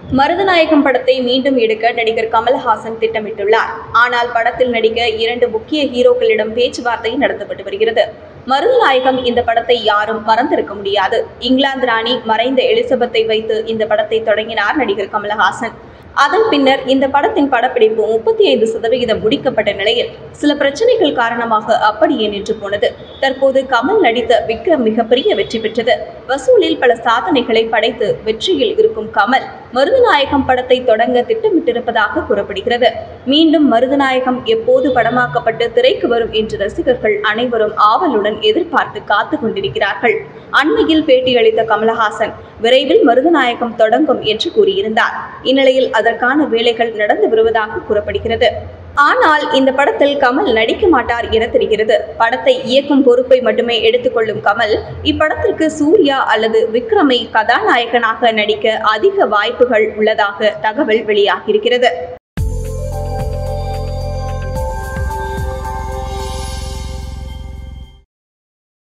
மருதநாயகம் படத்தை மீண்டும் எடுக்க நடிகர் கமல்ஹாசன் திட்டமிட்டுள்ளார் ஆனால் படத்தில் நடிக்க இரண்டு முக்கிய ஹீரோக்களிடம் பேச்சுவார்த்தை நடத்தப்பட்டு வருகிறது மருதநாயகம் இந்த படத்தை யாரும் மறந்திருக்க முடியாது இங்கிலாந்து ராணி மறைந்த எலிசபெத்தை வைத்து இந்த படத்தை தொடங்கினார் நடிகர் கமலஹாசன் அதன் பின்னர் இந்த படத்தின் படப்பிடிப்பு முப்பத்தி ஐந்து சதவிகிதம் முடிக்கப்பட்ட நிலையில் சில பிரச்சனைகள் காரணமாக அப்படியே நின்று போனது தற்போது கமல் நடித்த விக்ரம் மிகப்பெரிய வெற்றி பெற்றது வசூலில் பல சாதனைகளை படைத்து வெற்றியில் இருக்கும் கமல் மருதநாயகம் படத்தை தொடங்க திட்டமிட்டிருப்பதாக கூறப்படுகிறது மீண்டும் மருதநாயகம் எப்போது படமாக்கப்பட்டு திரைக்கு வரும் என்று ரசிகர்கள் அனைவரும் ஆவலுடன் எதிர்பார்த்து காத்து கொண்டிருக்கிறார்கள் அண்மையில் பேட்டியளித்த கமலஹாசன் விரைவில் மருதநாயகம் தொடங்கும் என்று கூறியிருந்தார் இந்நிலையில் அதற்கான வேலைகள் நடந்து வருவதாக கூறப்படுகிறது ஆனால் இந்த படத்தில் கமல் நடிக்க மாட்டார் என தெரிகிறது படத்தை இயக்கும் பொறுப்பை மட்டுமே எடுத்துக்கொள்ளும் கமல் இப்படத்திற்கு சூர்யா அல்லது விக்ரமை கதாநாயகனாக நடிக்க அதிக வாய்ப்புகள் உள்ளதாக தகவல் வெளியாகியிருக்கிறது